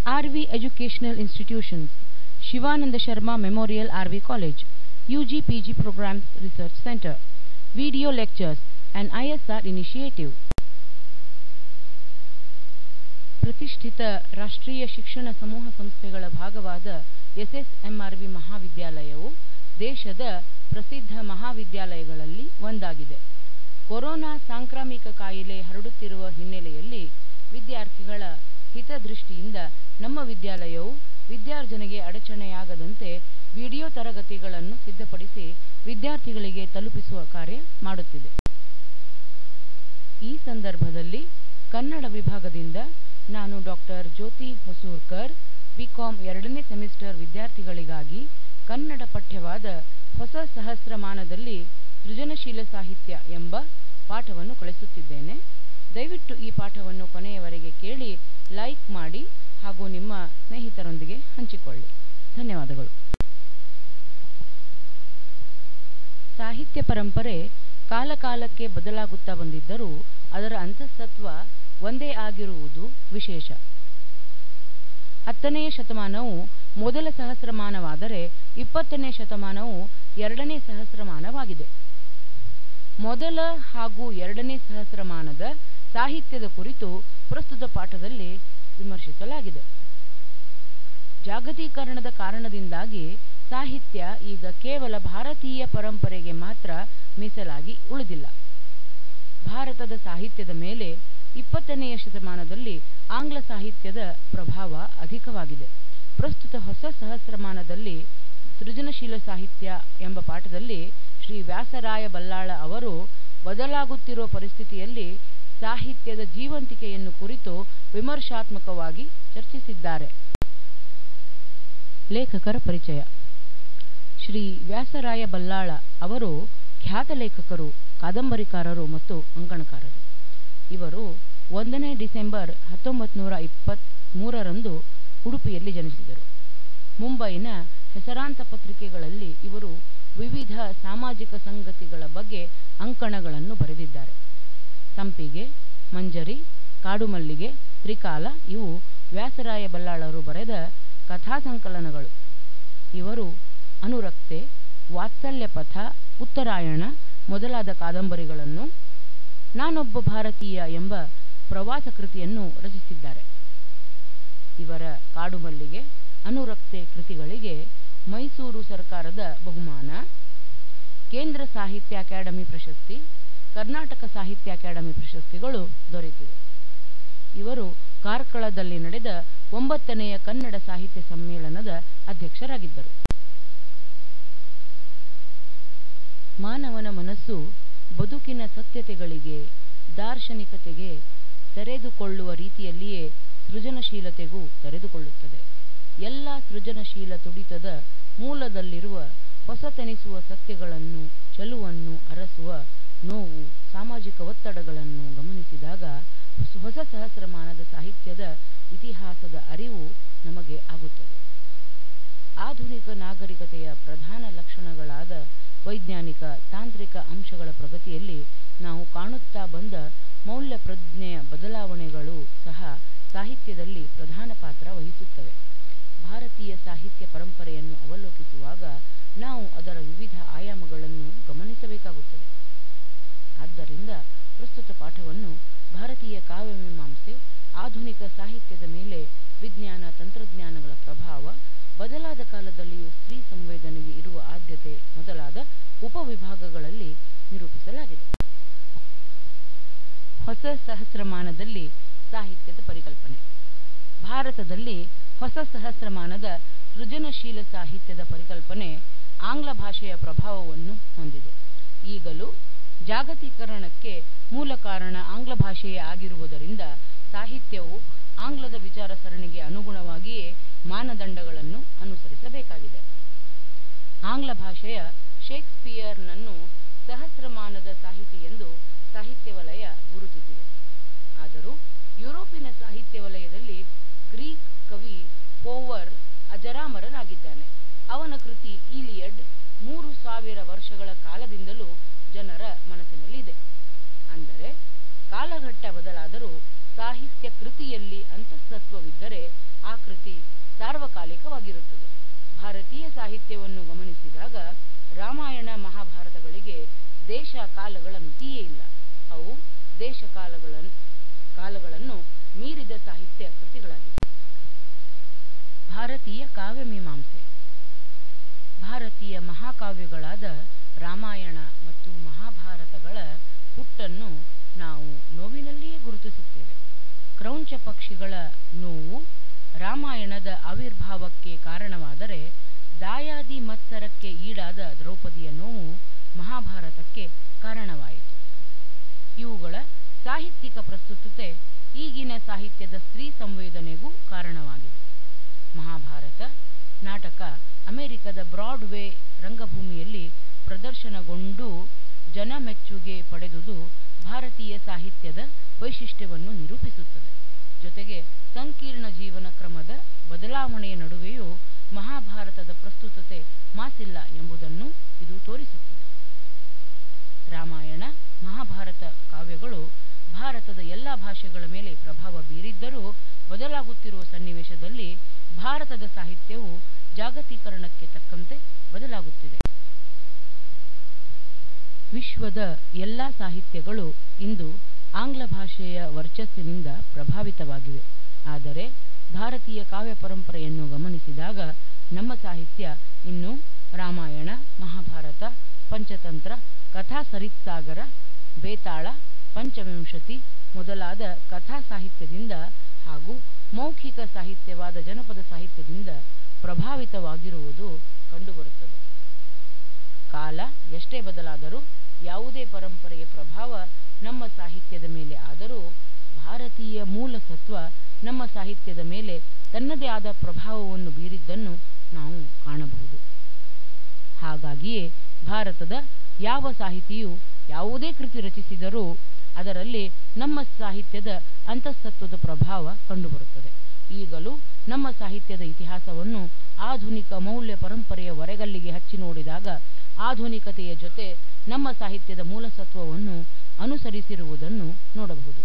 RV Educational Institutions, Shivananda Sharma Memorial RV College, UG PG Programs Research Center, video lectures, and ISR initiative. ಪ್ರತಿಷ್ಠಿತ ರಾಷ್ಟ್ರೀಯ ಶಿಕ್ಷಣ ಸಮೂಹ ಸಂಸ್ಥೆಗಳ ಭಾಗವಾದ ಎಸ್ಎಸ್ಎಂಆರ್ವಿ ಮಹಾವಿದ್ಯಾಲಯವು ದೇಶದ ಪ್ರಸಿದ್ಧ ಮಹಾವಿದ್ಯಾಲಯಗಳಲ್ಲಿ ಒಂದಾಗಿದೆ ಕೊರೋನಾ ಸಾಂಕ್ರಾಮಿಕ ಕಾಯಿಲೆ ಹರಡುತ್ತಿರುವ ಹಿನ್ನೆಲೆಯಲ್ಲಿ ವಿದ್ಯಾರ್ಥಿಗಳ ಹಿತದೃಷ್ಟಿಯಿಂದ ನಮ್ಮ ವಿದ್ಯಾಲಯವು ವಿದ್ಯಾರ್ಜನೆಗೆ ಅಡಚಣೆಯಾಗದಂತೆ ವಿಡಿಯೋ ತರಗತಿಗಳನ್ನು ಸಿದ್ಧಪಡಿಸಿ ವಿದ್ಯಾರ್ಥಿಗಳಿಗೆ ತಲುಪಿಸುವ ಕಾರ್ಯ ಮಾಡುತ್ತಿದೆ ಈ ಸಂದರ್ಭದಲ್ಲಿ ಕನ್ನಡ ವಿಭಾಗದಿಂದ ನಾನು ಡಾಕ್ಟರ್ ಜ್ಯೋತಿ ಹೊಸೂರ್ಕರ್ ಬಿಕಾಂ ಎರಡನೇ ಸೆಮಿಸ್ಟರ್ ವಿದ್ಯಾರ್ಥಿಗಳಿಗಾಗಿ ಕನ್ನಡ ಪಠ್ಯವಾದ ಹೊಸ ಸಹಸ್ರಮಾನದಲ್ಲಿ ಸೃಜನಶೀಲ ಸಾಹಿತ್ಯ ಎಂಬ ಪಾಠವನ್ನು ಕಳಿಸುತ್ತಿದ್ದೇನೆ ದಯವಿಟ್ಟು ಈ ಪಾಠವನ್ನು ಕೊನೆಯವರೆಗೆ ಕೇಳಿ ಲೈಕ್ ಮಾಡಿ ಹಾಗೂ ನಿಮ್ಮ ಸ್ನೇಹಿತರೊಂದಿಗೆ ಹಂಚಿಕೊಳ್ಳಿ ಧನ್ಯವಾದಗಳು ಸಾಹಿತ್ಯ ಪರಂಪರೆ ಕಾಲಕಾಲಕ್ಕೆ ಬದಲಾಗುತ್ತಾ ಬಂದಿದ್ದರೂ ಅದರ ಅಂತಸ್ತತ್ವ ಒಂದೇ ಆಗಿರುವುದು ವಿಶೇಷ ಹತ್ತನೆಯ ಶತಮಾನವು ಮೊದಲ ಸಹಸ್ರಮಾನವಾದರೆ ಇಪ್ಪತ್ತನೇ ಶತಮಾನವು ಎರಡನೇ ಸಹಸ್ರಮಾನವಾಗಿದೆ ಮೊದಲ ಹಾಗೂ ಎರಡನೇ ಸಹಸ್ರಮಾನದ ಸಾಹಿತ್ಯದ ಕುರಿತು ಪ್ರಸ್ತುತ ಪಾಠದಲ್ಲಿ ವಿಮರ್ಶಿಸಲಾಗಿದೆ ಜಾಗತೀಕರಣದ ಕಾರಣದಿಂದಾಗಿ ಸಾಹಿತ್ಯ ಈಗ ಕೇವಲ ಭಾರತೀಯ ಪರಂಪರೆಗೆ ಮಾತ್ರ ಮೀಸಲಾಗಿ ಉಳಿದಿಲ್ಲ ಭಾರತದ ಸಾಹಿತ್ಯದ ಮೇಲೆ ಇಪ್ಪತ್ತನೆಯ ಶತಮಾನದಲ್ಲಿ ಆಂಗ್ಲ ಸಾಹಿತ್ಯದ ಪ್ರಭಾವ ಅಧಿಕವಾಗಿದೆ ಪ್ರಸ್ತುತ ಹೊಸ ಸಹಸ್ರಮಾನದಲ್ಲಿ ಸೃಜನಶೀಲ ಸಾಹಿತ್ಯ ಎಂಬ ಪಾಠದಲ್ಲಿ ಶ್ರೀ ವ್ಯಾಸರಾಯ ಬಲ್ಲಾಳ ಅವರು ಬದಲಾಗುತ್ತಿರುವ ಪರಿಸ್ಥಿತಿಯಲ್ಲಿ ಸಾಹಿತ್ಯದ ಜೀವಂತಿಕೆಯನ್ನು ಕುರಿತು ವಿಮರ್ಶಾತ್ಮಕವಾಗಿ ಚರ್ಚಿಸಿದ್ದಾರೆ ಲೇಖಕರ ಪರಿಚಯ ಶ್ರೀ ವ್ಯಾಸರಾಯ ಬಲ್ಲಾಳ ಅವರು ಖ್ಯಾತ ಲೇಖಕರು ಕಾದಂಬರಿಕಾರರು ಮತ್ತು ಅಂಕಣಕಾರರು ಇವರು ಒಂದನೇ ಡಿಸೆಂಬರ್ ಹತ್ತೊಂಬತ್ತು ನೂರ ಇಪ್ಪತ್ತ್ ಮೂರರಂದು ಉಡುಪಿಯಲ್ಲಿ ಜನಿಸಿದರು ಮುಂಬೈನ ಹೆಸರಾಂತ ಪತ್ರಿಕೆಗಳಲ್ಲಿ ಇವರು ವಿವಿಧ ಸಾಮಾಜಿಕ ಸಂಗತಿಗಳ ಬಗ್ಗೆ ಅಂಕಣಗಳನ್ನು ಬರೆದಿದ್ದಾರೆ ಸಂಪಿಗೆ ಮಂಜರಿ ಕಾಡುಮಲ್ಲಿಗೆ ತ್ರಿಕಾಲ ಇವು ವ್ಯಾಸರಾಯ ಬಲ್ಲಾಳರು ಬರೆದ ಕಥಾ ಸಂಕಲನಗಳು ಇವರು ಅನುರಕ್ತೆ ವಾತ್ಸಲ್ಯ ಪಥ ಉತ್ತರಾಯಣ ಮೊದಲಾದ ಕಾದಂಬರಿಗಳನ್ನು ನಾನೊಬ್ಬ ಭಾರತೀಯ ಎಂಬ ಪ್ರವಾಸ ಕೃತಿಯನ್ನು ರಚಿಸಿದ್ದಾರೆ ಇವರ ಕಾಡುಮಲ್ಲಿಗೆ ಅನುರಕ್ತೆ ಕೃತಿಗಳಿಗೆ ಮೈಸೂರು ಸರ್ಕಾರದ ಬಹುಮಾನ ಕೇಂದ್ರ ಸಾಹಿತ್ಯ ಅಕಾಡೆಮಿ ಪ್ರಶಸ್ತಿ ಕರ್ನಾಟಕ ಸಾಹಿತ್ಯ ಅಕಾಡೆಮಿ ಪ್ರಶಸ್ತಿಗಳು ದೊರೆತಿವೆ ಇವರು ಕಾರ್ಕಳದಲ್ಲಿ ನಡೆದ ಒಂಬತ್ತನೆಯ ಕನ್ನಡ ಸಾಹಿತ್ಯ ಸಮ್ಮೇಳನದ ಅಧ್ಯಕ್ಷರಾಗಿದ್ದರು ಮಾನವನ ಮನಸ್ಸು ಬದುಕಿನ ಸತ್ಯತೆಗಳಿಗೆ ದಾರ್ಶನಿಕತೆಗೆ ತೆರೆದುಕೊಳ್ಳುವ ರೀತಿಯಲ್ಲಿಯೇ ಸೃಜನಶೀಲತೆಗೂ ತೆರೆದುಕೊಳ್ಳುತ್ತದೆ ಎಲ್ಲ ಸೃಜನಶೀಲ ತುಡಿತದ ಮೂಲದಲ್ಲಿರುವ ಹೊಸತೆನಿಸುವ ಸತ್ಯಗಳನ್ನು ಚಲುವನ್ನು ಅರಸುವ ನೋವು ಸಾಮಾಜಿಕ ಒತ್ತಡಗಳನ್ನು ಗಮನಿಸಿದಾಗ ಹೊಸ ಸಹಸ್ರಮಾನದ ಸಾಹಿತ್ಯದ ಇತಿಹಾಸದ ಅರಿವು ನಮಗೆ ಆಗುತ್ತದೆ ಆಧುನಿಕ ನಾಗರಿಕತೆಯ ಪ್ರಧಾನ ಲಕ್ಷಣಗಳಾದ ವೈಜ್ಞಾನಿಕ ತಾಂತ್ರಿಕ ಅಂಶಗಳ ಪ್ರಗತಿಯಲ್ಲಿ ನಾವು ಕಾಣುತ್ತಾ ಬಂದ ಮೌಲ್ಯ ಪ್ರಜ್ಞೆಯ ಬದಲಾವಣೆಗಳು ಸಹ ಸಾಹಿತ್ಯದಲ್ಲಿ ಪ್ರಧಾನ ಪಾತ್ರ ವಹಿಸುತ್ತವೆ ಭಾರತೀಯ ಸಾಹಿತ್ಯ ಪರಂಪರೆಯನ್ನು ಅವಲೋಕಿಸುವಾಗ ನಾವು ಅದರ ವಿವಿಧ ಆಯಾಮಗಳನ್ನು ಗಮನಿಸಬೇಕಾಗುತ್ತದೆ ಆದ್ದರಿಂದ ಪ್ರಸ್ತುತ ಪಾಠವನ್ನು ಭಾರತೀಯ ಕಾವ್ಯಮೀಮಾಂಸೆ ಆಧುನಿಕ ಸಾಹಿತ್ಯದ ಮೇಲೆ ವಿಜ್ಞಾನ ತಂತ್ರಜ್ಞಾನಗಳ ಪ್ರಭಾವ ಬದಲಾದ ಕಾಲದಲ್ಲಿಯೂ ಸ್ತ್ರೀ ಸಂವೇದನೆಗೆ ಇರುವ ಆದ್ಯತೆ ಮೊದಲಾದ ಉಪವಿಭಾಗಗಳಲ್ಲಿ ನಿರೂಪಿಸಲಾಗಿದೆ ಹೊಸ ಸಹಸ್ರಮಾನದಲ್ಲಿ ಸಾಹಿತ್ಯದ ಪರಿಕಲ್ಪನೆ ಭಾರತದಲ್ಲಿ ಹೊಸ ಸಹಸ್ರಮಾನದ ಸೃಜನಶೀಲ ಸಾಹಿತ್ಯದ ಪರಿಕಲ್ಪನೆ ಆಂಗ್ಲ ಭಾಷೆಯ ಪ್ರಭಾವವನ್ನು ಹೊಂದಿದೆ ಈಗಲೂ ಜಾಗತೀಕರಣಕ್ಕೆ ಮೂಲ ಕಾರಣ ಆಂಗ್ಲ ಭಾಷೆಯೇ ಆಗಿರುವುದರಿಂದ ಸಾಹಿತ್ಯವು ಆಂಗ್ಲದ ವಿಚಾರ ಸರಣಿಗೆ ಅನುಗುಣವಾಗಿಯೇ ಮಾನದಂಡಗಳನ್ನು ಅನುಸರಿಸಬೇಕಾಗಿದೆ ಆಂಗ್ಲ ಭಾಷೆಯ ಶೇಕ್ಸ್ಪಿಯರ್ನನ್ನು ಸಹಸ್ರಮಾನದ ಸಾಹಿತಿ ಎಂದು ಸಾಹಿತ್ಯ ವಲಯ ಗುರುತಿಸಿದೆ ಆದರೂ ಯುರೋಪಿನ ಸಾಹಿತ್ಯ ವಲಯದಲ್ಲಿ ಗ್ರೀಕ್ ಕವಿ ಹೋವರ್ ಅಜರಾಮರನಾಗಿದ್ದಾನೆ ಅವನ ಕೃತಿ ಈಲಿಯಡ್ ಮೂರು ಸಾವಿರ ವರ್ಷಗಳ ಕಾಲದಿಂದಲೂ ಜನರ ಮನಸ್ಸಿನಲ್ಲಿದೆ ಅಂದರೆ ಕಾಲಘಟ್ಟ ಬದಲಾದರೂ ಸಾಹಿತ್ಯ ಸಾಹಿತ್ಯ ಕೃತಿಯಲ್ಲಿ ಅಂತಸ್ತತ್ವವಿದ್ದರೆ ಆ ಕೃತಿ ಸಾರ್ವಕಾಲಿಕವಾಗಿರುತ್ತದೆ ಭಾರತೀಯ ಸಾಹಿತ್ಯವನ್ನು ಗಮನಿಸಿದಾಗ ರಾಮಾಯಣ ಮಹಾಭಾರತಗಳಿಗೆ ದೇಶ ಕಾಲಗಳ ಮಿತಿಯೇ ಇಲ್ಲ ಅವು ದೇಶ ಕಾಲಗಳನ್ನು ಕಾಲಗಳನ್ನು ಮೀರಿದ ಸಾಹಿತ್ಯ ಕೃತಿಗಳಾಗಿವೆ ಭಾರತೀಯ ಕಾವ್ಯಮೀಮಾಂಸೆ ಭಾರತೀಯ ಮಹಾಕಾವ್ಯಗಳಾದ ರಾಮಾಯಣ ಮತ್ತು ಮಹಾಭಾರತಗಳ ಹುಟ್ಟನ್ನು ನಾವು ನೋವಿನಲ್ಲಿಯೇ ಗುರುತಿಸುತ್ತೇವೆ ಕ್ರೌಂಚ ಪಕ್ಷಿಗಳ ನೋವು ರಾಮಾಯಣದ ಆವಿರ್ಭಾವಕ್ಕೆ ಕಾರಣವಾದರೆ ದಾಯಾದಿ ಮತ್ಸರಕ್ಕೆ ಈಡಾದ ದ್ರೌಪದಿಯ ನೋವು ಮಹಾಭಾರತಕ್ಕೆ ಕಾರಣವಾಯಿತು ಇವುಗಳ ಸಾಹಿತ್ಯಿಕ ಪ್ರಸ್ತುತತೆ ಈಗಿನ ಸಾಹಿತ್ಯದ ಸ್ತ್ರೀ ಸಂವೇದನೆಗೂ ಕಾರಣವಾಗಿದೆ ಮಹಾಭಾರತ ನಾಟಕ ಅಮೆರಿಕದ ಬ್ರಾಡ್ವೇ ರಂಗಭೂಮಿಯಲ್ಲಿ ಪ್ರದರ್ಶನಗೊಂಡು ಜನಮೆಚ್ಚುಗೆ ಪಡೆದುದು ಭಾರತೀಯ ಸಾಹಿತ್ಯದ ವೈಶಿಷ್ಟ್ಯವನ್ನು ನಿರೂಪಿಸುತ್ತದೆ ಜೊತೆಗೆ ಸಂಕೀರ್ಣ ಜೀವನ ಕ್ರಮದ ಬದಲಾವಣೆಯ ನಡುವೆಯೂ ಮಹಾಭಾರತದ ಪ್ರಸ್ತುತತೆ ಮಾಸಿಲ್ಲ ಎಂಬುದನ್ನು ಇದು ತೋರಿಸುತ್ತದೆ ರಾಮಾಯಣ ಮಹಾಭಾರತ ಕಾವ್ಯಗಳು ಭಾರತದ ಎಲ್ಲ ಭಾಷೆಗಳ ಮೇಲೆ ಪ್ರಭಾವ ಬೀರಿದ್ದರೂ ಬದಲಾಗುತ್ತಿರುವ ಸನ್ನಿವೇಶದಲ್ಲಿ ಭಾರತದ ಸಾಹಿತ್ಯವು ಜಾಗತೀಕರಣಕ್ಕೆ ತಕ್ಕಂತೆ ಬದಲಾಗುತ್ತಿದೆ ವಿಶ್ವದ ಎಲ್ಲ ಸಾಹಿತ್ಯಗಳು ಇಂದು ಆಂಗ್ಲ ಭಾಷೆಯ ವರ್ಚಸ್ಸಿನಿಂದ ಪ್ರಭಾವಿತವಾಗಿವೆ ಆದರೆ ಭಾರತೀಯ ಕಾವ್ಯ ಪರಂಪರೆಯನ್ನು ಗಮನಿಸಿದಾಗ ನಮ್ಮ ಸಾಹಿತ್ಯ ಇನ್ನು ರಾಮಾಯಣ ಮಹಾಭಾರತ ಪಂಚತಂತ್ರ ಕಥಾ ಸರಿತ್ಸಾಗರ ಬೇತಾಳ ಪಂಚವಿಂಶತಿ ಮೊದಲಾದ ಕಥಾ ಸಾಹಿತ್ಯದಿಂದ ಹಾಗೂ ಮೌಖಿಕ ಸಾಹಿತ್ಯವಾದ ಜನಪದ ಸಾಹಿತ್ಯದಿಂದ ಪ್ರಭಾವಿತವಾಗಿರುವುದು ಕಂಡುಬರುತ್ತದೆ ಕಾಲ ಎಷ್ಟೇ ಬದಲಾದರೂ ಯಾವುದೇ ಪರಂಪರೆಯ ಪ್ರಭಾವ ನಮ್ಮ ಸಾಹಿತ್ಯದ ಮೇಲೆ ಆದರೂ ಭಾರತೀಯ ಮೂಲ ಸತ್ವ ನಮ್ಮ ಸಾಹಿತ್ಯದ ಮೇಲೆ ತನ್ನದೇ ಆದ ಪ್ರಭಾವವನ್ನು ಬೀರಿದ್ದನ್ನು ನಾವು ಕಾಣಬಹುದು ಹಾಗಾಗಿಯೇ ಭಾರತದ ಯಾವ ಸಾಹಿತಿಯು ಯಾವುದೇ ಕೃತಿ ರಚಿಸಿದರೂ ಅದರಲ್ಲಿ ನಮ್ಮ ಸಾಹಿತ್ಯದ ಅಂತಸ್ತತ್ವದ ಪ್ರಭಾವ ಕಂಡುಬರುತ್ತದೆ ಈಗಲೂ ನಮ್ಮ ಸಾಹಿತ್ಯದ ಇತಿಹಾಸವನ್ನು ಆಧುನಿಕ ಮೌಲ್ಯ ಪರಂಪರೆಯ ಹೊರೆಗಲ್ಲಿಗೆ ಹಚ್ಚಿ ನೋಡಿದಾಗ ಆಧುನಿಕತೆಯ ಜೊತೆ ನಮ್ಮ ಸಾಹಿತ್ಯದ ಮೂಲಸತ್ವವನ್ನು ಅನುಸರಿಸಿರುವುದನ್ನು ನೋಡಬಹುದು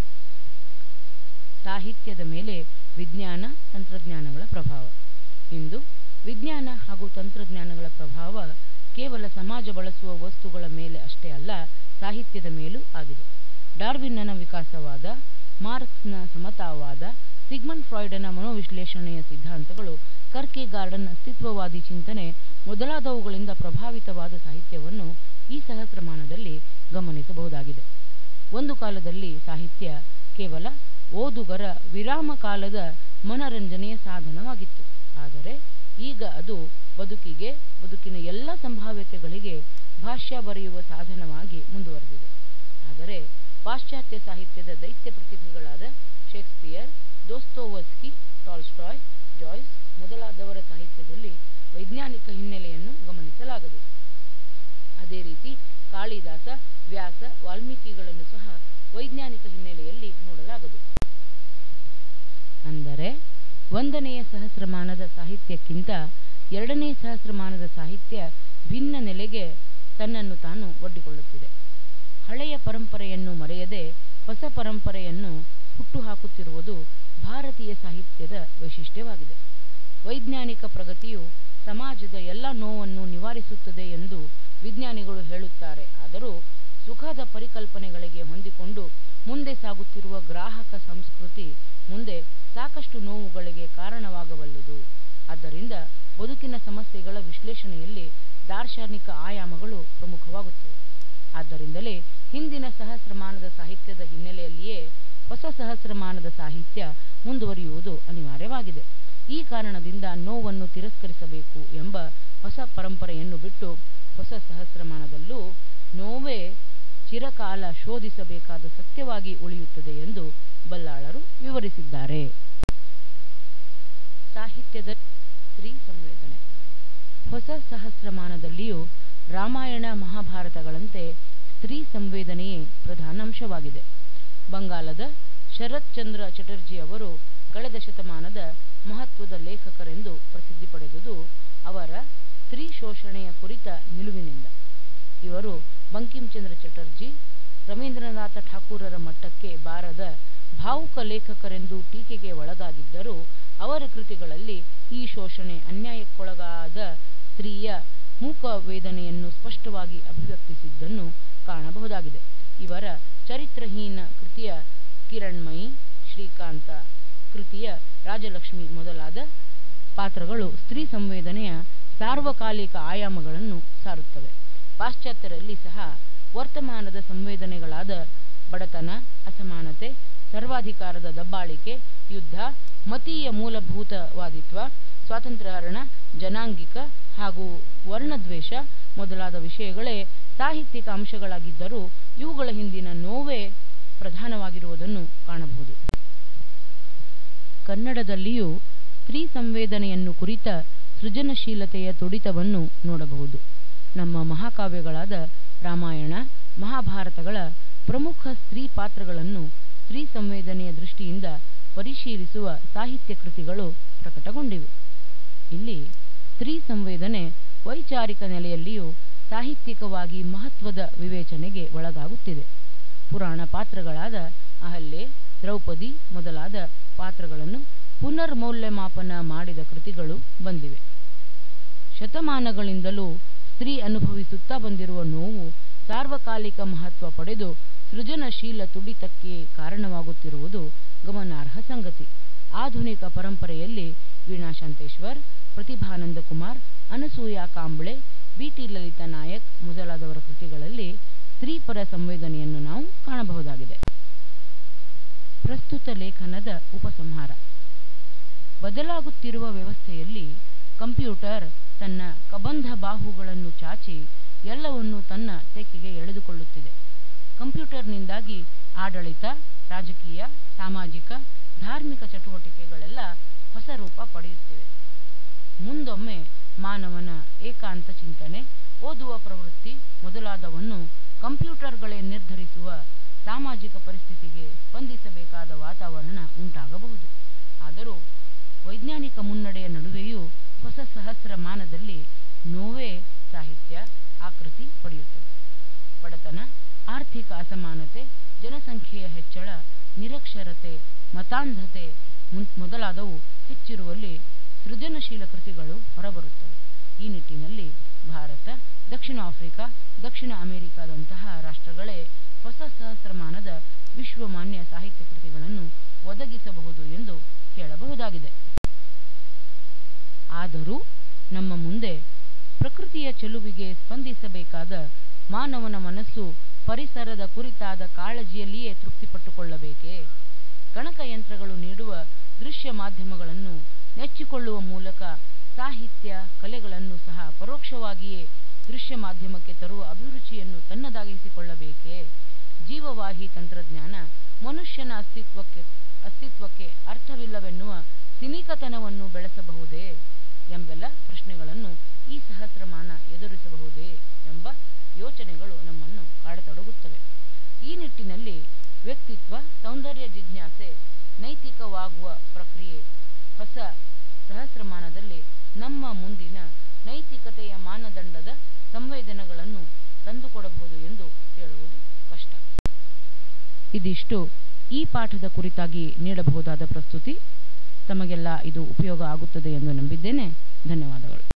ಸಾಹಿತ್ಯದ ಮೇಲೆ ವಿಜ್ಞಾನ ತಂತ್ರಜ್ಞಾನಗಳ ಪ್ರಭಾವ ಇಂದು ವಿಜ್ಞಾನ ಹಾಗೂ ತಂತ್ರಜ್ಞಾನಗಳ ಪ್ರಭಾವ ಕೇವಲ ಸಮಾಜ ಬಳಸುವ ವಸ್ತುಗಳ ಮೇಲೆ ಅಷ್ಟೇ ಅಲ್ಲ ಸಾಹಿತ್ಯದ ಮೇಲೂ ಆಗಿದೆ ಡಾರ್ವಿನ್ನನ ವಿಕಾಸವಾದ ಮಾರ್ಕ್ಸ್ನ ಸಮತಾವಾದ ಸಿಗ್ಮಂಡ್ ಫ್ರಾಯ್ಡನ ಮನೋವಿಶ್ಲೇಷಣೆಯ ಸಿದ್ಧಾಂತಗಳು ಕರ್ಕೆ ಗಾರ್ಡನ್ ಅಸ್ತಿತ್ವವಾದಿ ಚಿಂತನೆ ಮೊದಲಾದವುಗಳಿಂದ ಪ್ರಭಾವಿತವಾದ ಸಾಹಿತ್ಯವನ್ನು ಈ ಸಹಸ್ರಮಾನದಲ್ಲಿ ಗಮನಿಸಬಹುದಾಗಿದೆ ಒಂದು ಕಾಲದಲ್ಲಿ ಸಾಹಿತ್ಯ ಕೇವಲ ಓದುಗರ ವಿರಾಮ ಕಾಲದ ಮನರಂಜನೆಯ ಸಾಧನವಾಗಿತ್ತು ಆದರೆ ಈಗ ಅದು ಬದುಕಿಗೆ ಬದುಕಿನ ಎಲ್ಲ ಸಂಭಾವ್ಯತೆಗಳಿಗೆ ಭಾಷ್ಯ ಬರೆಯುವ ಸಾಧನವಾಗಿ ಮುಂದುವರೆದಿದೆ ಆದರೆ ಪಾಶ್ಚಾತ್ಯ ಸಾಹಿತ್ಯದ ದೈತ್ಯ ಪ್ರತಿಭೆಗಳಾದ ಶೇಕ್ಸ್ಪಿಯರ್ ದೋಸ್ತೋವಸ್ಕಿ ಟಾಲ್ಸ್ಟಾಯ್ ಜಾಯ್ಸ್ ಮೊದಲಾದವರ ಸಾಹಿತ್ಯದಲ್ಲಿ ವೈಜ್ಞಾನಿಕ ಹಿನ್ನೆಲೆಯನ್ನು ಗಮನಿಸಲಾಗದು ಅದೇ ರೀತಿ ಕಾಳಿದಾಸ ವ್ಯಾಸ ವಾಲ್ಮೀಕಿಗಳನ್ನು ಸಹ ವೈಜ್ಞಾನಿಕ ಹಿನ್ನೆಲೆಯಲ್ಲಿ ನೋಡಲಾಗದು ಅಂದರೆ ಒಂದನೆಯ ಸಹಸ್ರಮಾನದ ಸಾಹಿತ್ಯಕ್ಕಿಂತ ಎರಡನೇ ಸಹಸ್ರಮಾನದ ಸಾಹಿತ್ಯ ಭಿನ್ನ ನೆಲೆಗೆ ತನ್ನನ್ನು ತಾನು ಒಡ್ಡಿಕೊಳ್ಳುತ್ತಿದೆ ಹಳೆಯ ಪರಂಪರೆಯನ್ನು ಮರೆಯದೆ ಹೊಸ ಪರಂಪರೆಯನ್ನು ಹುಟ್ಟುಹಾಕುತ್ತಿರುವುದು ಭಾರತೀಯ ಸಾಹಿತ್ಯದ ವೈಶಿಷ್ಟ್ಯವಾಗಿದೆ ವೈಜ್ಞಾನಿಕ ಪ್ರಗತಿಯು ಸಮಾಜದ ಎಲ್ಲ ನೋವನ್ನು ನಿವಾರಿಸುತ್ತದೆ ಎಂದು ವಿಜ್ಞಾನಿಗಳು ಹೇಳುತ್ತಾರೆ ಆದರೂ ಸುಖದ ಪರಿಕಲ್ಪನೆಗಳಿಗೆ ಹೊಂದಿಕೊಂಡು ಮುಂದೆ ಸಾಗುತ್ತಿರುವ ಗ್ರಾಹಕ ಸಂಸ್ಕೃತಿ ಮುಂದೆ ಸಾಕಷ್ಟು ನೋವುಗಳಿಗೆ ಕಾರಣವಾಗಬಲ್ಲದು ಆದ್ದರಿಂದ ಬದುಕಿನ ಸಮಸ್ಯೆಗಳ ವಿಶ್ಲೇಷಣೆಯಲ್ಲಿ ದಾರ್ಶನಿಕ ಆಯಾಮಗಳು ಪ್ರಮುಖವಾಗುತ್ತವೆ ಆದ್ದರಿಂದಲೇ ಹಿಂದಿನ ಸಹಸ್ರಮಾನದ ಸಾಹಿತ್ಯದ ಹಿನ್ನೆಲೆಯಲ್ಲಿಯೇ ಹೊಸ ಸಹಸ್ರಮಾನದ ಸಾಹಿತ್ಯ ಮುಂದುವರಿಯುವುದು ಅನಿವಾರ್ಯವಾಗಿದೆ ಈ ಕಾರಣದಿಂದ ನೋವನ್ನು ತಿರಸ್ಕರಿಸಬೇಕು ಎಂಬ ಹೊಸ ಪರಂಪರೆಯನ್ನು ಬಿಟ್ಟು ಹೊಸ ಸಹಸ್ರಮಾನದಲ್ಲೂ ನೋವೇ ಚಿರಕಾಲ ಶೋಧಿಸಬೇಕಾದ ಸತ್ಯವಾಗಿ ಉಳಿಯುತ್ತದೆ ಎಂದು ಬಲ್ಲಾಳರು ವಿವರಿಸಿದ್ದಾರೆ ಸಾಹಿತ್ಯದ ಸ್ತ್ರೀ ಸಂವೇದನೆ ಹೊಸ ಸಹಸ್ರಮಾನದಲ್ಲಿಯೂ ರಾಮಾಯಣ ಮಹಾಭಾರತಗಳಂತೆ ಸ್ತ್ರೀ ಸಂವೇದನೆಯೇ ಪ್ರಧಾನ ಅಂಶವಾಗಿದೆ ಬಂಗಾಲದ ಶರತ್ ಚಂದ್ರ ಚಟರ್ಜಿ ಅವರು ಕಳೆದ ಶತಮಾನದ ಮಹತ್ವದ ಲೇಖಕರೆಂದು ಪ್ರಸಿದ್ಧಿ ಪಡೆದುದು ಅವರ ಸ್ತ್ರೀ ಶೋಷಣೆಯ ಕುರಿತ ನಿಲುವಿನಿಂದ ಇವರು ಬಂಕಿಂಚಂದ್ರ ಚಟರ್ಜಿ ರವೀಂದ್ರನಾಥ ಠಾಕೂರರ ಮಟ್ಟಕ್ಕೆ ಬಾರದ ಭಾವುಕ ಲೇಖಕರೆಂದು ಟೀಕೆಗೆ ಒಳಗಾಗಿದ್ದರೂ ಅವರ ಕೃತಿಗಳಲ್ಲಿ ಈ ಶೋಷಣೆ ಅನ್ಯಾಯಕ್ಕೊಳಗಾದ ಸ್ತ್ರೀಯ ಮೂಕ ವೇದನೆಯನ್ನು ಸ್ಪಷ್ಟವಾಗಿ ಅಭಿವ್ಯಕ್ತಿಸಿದ್ದನ್ನು ಕಾಣಬಹುದಾಗಿದೆ ಇವರ ಚರಿತ್ರಹೀನ ಕೃತಿಯ ಕಿರಣ್ಮಯಿ ಶ್ರೀಕಾಂತ ಕೃತಿಯ ರಾಜಲಕ್ಷ್ಮಿ ಮೊದಲಾದ ಪಾತ್ರಗಳು ಸ್ತ್ರೀ ಸಂವೇದನೆಯ ಸಾರ್ವಕಾಲಿಕ ಆಯಾಮಗಳನ್ನು ಸಾರುತ್ತವೆ ಪಾಶ್ಚಾತ್ಯರಲ್ಲಿ ಸಹ ವರ್ತಮಾನದ ಸಂವೇದನೆಗಳಾದ ಬಡತನ ಅಸಮಾನತೆ ಸರ್ವಾಧಿಕಾರದ ದಬ್ಬಾಳಿಕೆ ಯುದ್ಧ ಮತೀಯ ಮೂಲಭೂತವಾದಿತ್ವ ಸ್ವಾತಂತ್ರ್ಯಹರಣ ಜನಾಂಗಿಕ ಹಾಗೂ ವರ್ಣದ್ವೇಷ ಮೊದಲಾದ ವಿಷಯಗಳೇ ಸಾಹಿತ್ಯಿಕ ಅಂಶಗಳಾಗಿದ್ದರೂ ಇವುಗಳ ಹಿಂದಿನ ನೋವೇ ಪ್ರಧಾನವಾಗಿರುವುದನ್ನು ಕಾಣಬಹುದು ಕನ್ನಡದಲ್ಲಿಯೂ ಸ್ತ್ರೀ ಸಂವೇದನೆಯನ್ನು ಕುರಿತ ಸೃಜನಶೀಲತೆಯ ತುಡಿತವನ್ನು ನೋಡಬಹುದು ನಮ್ಮ ಮಹಾಕಾವ್ಯಗಳಾದ ರಾಮಾಯಣ ಮಹಾಭಾರತಗಳ ಪ್ರಮುಖ ಸ್ತ್ರೀ ಪಾತ್ರಗಳನ್ನು ಸ್ತ್ರೀ ಸಂವೇದನೆಯ ದೃಷ್ಟಿಯಿಂದ ಪರಿಶೀಲಿಸುವ ಸಾಹಿತ್ಯ ಕೃತಿಗಳು ಪ್ರಕಟಗೊಂಡಿವೆ ಇಲ್ಲಿ ಸ್ತ್ರೀ ಸಂವೇದನೆ ವೈಚಾರಿಕ ನೆಲೆಯಲ್ಲಿಯೂ ಸಾಹಿತ್ಯಿಕವಾಗಿ ಮಹತ್ವದ ವಿವೇಚನೆಗೆ ಒಳಗಾಗುತ್ತಿದೆ ಪುರಾಣ ಪಾತ್ರಗಳಾದ ಅಹಲ್ಯೆ ದ್ರೌಪದಿ ಮೊದಲಾದ ಪಾತ್ರಗಳನ್ನು ಪುನರ್ಮೌಲ್ಯಮಾಪನ ಮಾಡಿದ ಕೃತಿಗಳು ಬಂದಿವೆ ಶತಮಾನಗಳಿಂದಲೂ ಸ್ತ್ರೀ ಅನುಭವಿಸುತ್ತಾ ಬಂದಿರುವ ನೋವು ಸಾರ್ವಕಾಲಿಕ ಮಹತ್ವ ಪಡೆದು ಸೃಜನಶೀಲ ತುಡಿತಕ್ಕೆ ಕಾರಣವಾಗುತ್ತಿರುವುದು ಗಮನಾರ್ಹ ಸಂಗತಿ ಆಧುನಿಕ ಪರಂಪರೆಯಲ್ಲಿ ವೀಣಾ ಶಾಂತೇಶ್ವರ್ ಪ್ರತಿಭಾನಂದ ಕುಮಾರ್ ಅನಸೂಯ ಕಾಂಬ್ಳೆ ಬಿಟಿ ಲಲಿತಾ ನಾಯಕ್ ಮೊದಲಾದವರ ಕೃತಿಗಳಲ್ಲಿ ಸ್ತ್ರೀಪರ ಸಂವೇದನೆಯನ್ನು ನಾವು ಕಾಣಬಹುದಾಗಿದೆ ಪ್ರಸ್ತುತ ಲೇಖನದ ಉಪಸಂಹಾರ ಬದಲಾಗುತ್ತಿರುವ ವ್ಯವಸ್ಥೆಯಲ್ಲಿ ಕಂಪ್ಯೂಟರ್ ತನ್ನ ಕಬಂಧ ಬಾಹುಗಳನ್ನು ಚಾಚಿ ಎಲ್ಲವನ್ನೂ ತನ್ನ ತೆಕ್ಕೆಗೆ ಎಳೆದುಕೊಳ್ಳುತ್ತಿದೆ ಕಂಪ್ಯೂಟರ್ನಿಂದಾಗಿ ಆಡಳಿತ ರಾಜಕೀಯ ಸಾಮಾಜಿಕ ಧಾರ್ಮಿಕ ಚಟುವಟಿಕೆಗಳೆಲ್ಲ ಹೊಸ ರೂಪ ಪಡೆಯುತ್ತಿವೆ ಮುಂದೊಮ್ಮೆ ಮಾನವನ ಏಕಾಂತ ಚಿಂತನೆ ಓದುವ ಪ್ರವೃತ್ತಿ ಮೊದಲಾದವನ್ನು ಕಂಪ್ಯೂಟರ್ಗಳೇ ನಿರ್ಧರಿಸುವ ಸಾಮಾಜಿಕ ಪರಿಸ್ಥಿತಿಗೆ ಸ್ಪಂದಿಸಬೇಕಾದ ವಾತಾವರಣ ಉಂಟಾಗಬಹುದು ಆದರೂ ವೈಜ್ಞಾನಿಕ ಮುನ್ನಡೆಯ ನಡುವೆಯೂ ಹೊಸ ಸಹಸ್ರಮಾನದಲ್ಲಿ ನೋವೇ ಸಾಹಿತ್ಯ ಆಕೃತಿ ಪಡೆಯುತ್ತದೆ ಬಡತನ ಆರ್ಥಿಕ ಅಸಮಾನತೆ ಜನಸಂಖ್ಯೆಯ ಹೆಚ್ಚಳ ನಿರಕ್ಷರತೆ ಮತಾಂಧತೆ ಮುನ್- ಮೊದಲಾದವು ಹೆಚ್ಚಿರುವಲ್ಲಿ ಸೃಜನಶೀಲ ಕೃತಿಗಳು ಹೊರಬರುತ್ತವೆ ಈ ನಿಟ್ಟಿನಲ್ಲಿ ಭಾರತ ದಕ್ಷಿಣ ಆಫ್ರಿಕಾ ದಕ್ಷಿಣ ಅಮೆರಿಕಾದಂತಹ ರಾಷ್ಟ್ರಗಳೇ ಹೊಸ ಸಹಸ್ರಮಾನದ ವಿಶ್ವಮಾನ್ಯ ಸಾಹಿತ್ಯ ಕೃತಿಗಳನ್ನು ಒದಗಿಸಬಹುದು ಎಂದು ಹೇಳಬಹುದಾಗಿದೆ ಆದರೂ ನಮ್ಮ ಮುಂದೆ ಪ್ರಕೃತಿಯ ಚೆಲುವಿಗೆ ಸ್ಪಂದಿಸಬೇಕಾದ ಮಾನವನ ಮನಸ್ಸು ಪರಿಸರದ ಕುರಿತಾದ ಕಾಳಜಿಯಲ್ಲಿಯೇ ತೃಪ್ತಿಪಟ್ಟುಕೊಳ್ಳಬೇಕೇ ಗಣಕಯಂತ್ರಗಳು ನೀಡುವ ದೃಶ್ಯ ಮಾಧ್ಯಮಗಳನ್ನು ನೆಚ್ಚಿಕೊಳ್ಳುವ ಮೂಲಕ ಸಾಹಿತ್ಯ ಕಲೆಗಳನ್ನು ಸಹ ಪರೋಕ್ಷವಾಗಿಯೇ ದೃಶ್ಯ ಮಾಧ್ಯಮಕ್ಕೆ ತರುವ ಅಭಿರುಚಿಯನ್ನು ತನ್ನದಾಗಿಸಿಕೊಳ್ಳಬೇಕೇ ಜೀವವಾಹಿ ತಂತ್ರಜ್ಞಾನ ಮನುಷ್ಯನ ಅಸ್ತಿತ್ವಕ್ಕೆ ಅಸ್ತಿತ್ವಕ್ಕೆ ಅರ್ಥವಿಲ್ಲವೆನ್ನುವ ಸಿನಿಕತನವನ್ನು ಬೆಳೆಸಬಹುದೇ ಎಂಬೆಲ್ಲ ಪ್ರಶ್ನೆಗಳನ್ನು ಈ ಸಹಸ್ರಮಾನ ಎದುರಿಸಬಹುದೇ ಎಂಬ ಯೋಚನೆಗಳು ನಮ್ಮನ್ನು ಕಾಡತೊಡಗುತ್ತವೆ ಈ ನಿಟ್ಟಿನಲ್ಲಿ ವ್ಯಕ್ತಿತ್ವ ಸೌಂದರ್ಯ ಜಿಜ್ಞಾಸೆ ನೈತಿಕವಾಗುವ ಪ್ರಕ್ರಿಯೆ ಹೊಸ ಸಹಸ್ರಮಾನದಲ್ಲಿ ನಮ್ಮ ಮುಂದಿನ ನೈತಿಕತೆಯ ಮಾನದಂಡದ ಸಂವೇದನೆಗಳನ್ನು ತಂದುಕೊಡಬಹುದು ಎಂದು ಹೇಳುವುದು ಕಷ್ಟ ಇದಿಷ್ಟು ಈ ಪಾಠದ ಕುರಿತಾಗಿ ನೀಡಬಹುದಾದ ಪ್ರಸ್ತುತಿ ತಮಗೆಲ್ಲ ಇದು ಉಪಯೋಗ ಆಗುತ್ತದೆ ಎಂದು ನಂಬಿದ್ದೇನೆ ಧನ್ಯವಾದಗಳು